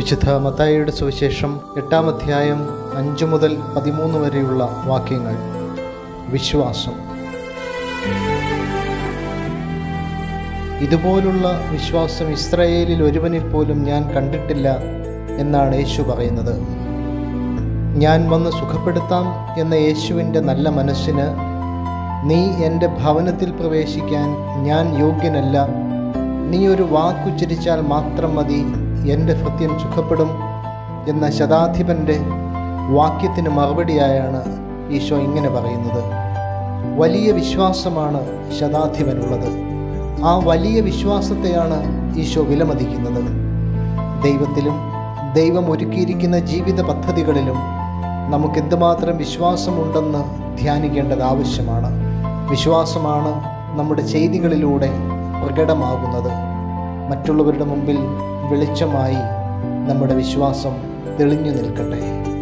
വിശുദ്ധ മത്തായിയുടെ സുവിശേഷം എട്ടാം അധ്യായം അഞ്ചു മുതൽ പതിമൂന്ന് വരെയുള്ള വാക്യങ്ങൾ വിശ്വാസം ഇതുപോലുള്ള വിശ്വാസം ഇസ്രായേലിൽ ഒരുവനിൽ പോലും ഞാൻ കണ്ടിട്ടില്ല എന്നാണ് യേശു പറയുന്നത് ഞാൻ വന്ന് സുഖപ്പെടുത്താം എന്ന യേശുവിൻ്റെ നല്ല മനസ്സിന് നീ എൻ്റെ ഭവനത്തിൽ പ്രവേശിക്കാൻ ഞാൻ യോഗ്യനല്ല നീ ഒരു വാക്കുച്ചരിച്ചാൽ മാത്രം മതി എൻ്റെ ഭൃത്യൻ സുഖപ്പെടും എന്ന ശതാധിപൻ്റെ വാക്യത്തിന് മറുപടിയായാണ് ഈശോ ഇങ്ങനെ പറയുന്നത് വലിയ വിശ്വാസമാണ് ശതാധിപനുള്ളത് ആ വലിയ വിശ്വാസത്തെയാണ് ഈശോ വിലമതിക്കുന്നത് ദൈവത്തിലും ദൈവം ഒരുക്കിയിരിക്കുന്ന ജീവിത പദ്ധതികളിലും നമുക്ക് എന്തുമാത്രം വിശ്വാസമുണ്ടെന്ന് ധ്യാനിക്കേണ്ടത് ആവശ്യമാണ് വിശ്വാസമാണ് നമ്മുടെ ചെയ്തികളിലൂടെ പ്രകടമാകുന്നത് മറ്റുള്ളവരുടെ മുമ്പിൽ വെളിച്ചമായി നമ്മുടെ വിശ്വാസം തെളിഞ്ഞു നിൽക്കട്ടെ